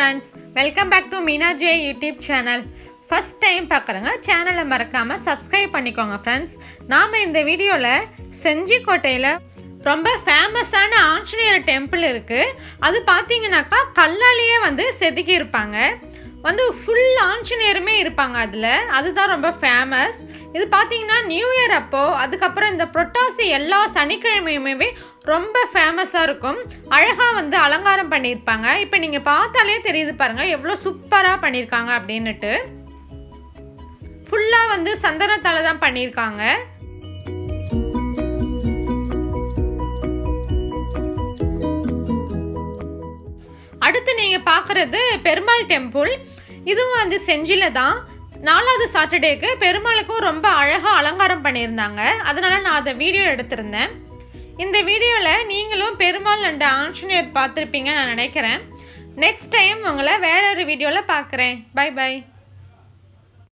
friends welcome back to Meena J YouTube channel first time பார்க்குறேங்க சேனலை மறக்காமல் சப்ஸ்கிரைப் பண்ணிக்கோங்க ஃப்ரெண்ட்ஸ் நாம் இந்த வீடியோவில் செஞ்சிக்கோட்டையில் ரொம்ப ஃபேமஸான ஆஞ்சநேயர் டெம்பிள் இருக்குது அது பார்த்தீங்கன்னாக்கா கல்லாலேயே வந்து செதுக்கி இருப்பாங்க வந்து ஃபுல் ஆஞ்சநேயருமே இருப்பாங்க அதில் அதுதான் ரொம்ப ஃபேமஸ் இது பார்த்தீங்கன்னா நியூ இயர் அப்போது அதுக்கப்புறம் இந்த புரட்டாசி எல்லா சனிக்கிழமையுமே ரொம்ப ஃபேமஸாக இருக்கும் அழகாக வந்து அலங்காரம் பண்ணியிருப்பாங்க இப்போ நீங்கள் பார்த்தாலே தெரியுது பாருங்கள் எவ்வளோ சூப்பராக பண்ணியிருக்காங்க அப்படின்னுட்டு ஃபுல்லாக வந்து சந்தனத்தால் தான் பண்ணியிருக்காங்க அடுத்து நீங்கள் பார்க்குறது பெருமாள் டெம்பிள் இதுவும் வந்து செஞ்சில தான் நாலாவது சாட்டர்டேக்கு பெருமாளுக்கும் ரொம்ப அழகாக அலங்காரம் பண்ணியிருந்தாங்க அதனால நான் அதை வீடியோ எடுத்திருந்தேன் இந்த வீடியோவில் நீங்களும் பெருமாள் அண்ட் ஆஞ்சநேயர் பார்த்துருப்பீங்கன்னு நான் நினைக்கிறேன் நெக்ஸ்ட் டைம் உங்களை வேற ஒரு வீடியோவில் பார்க்குறேன் பை பை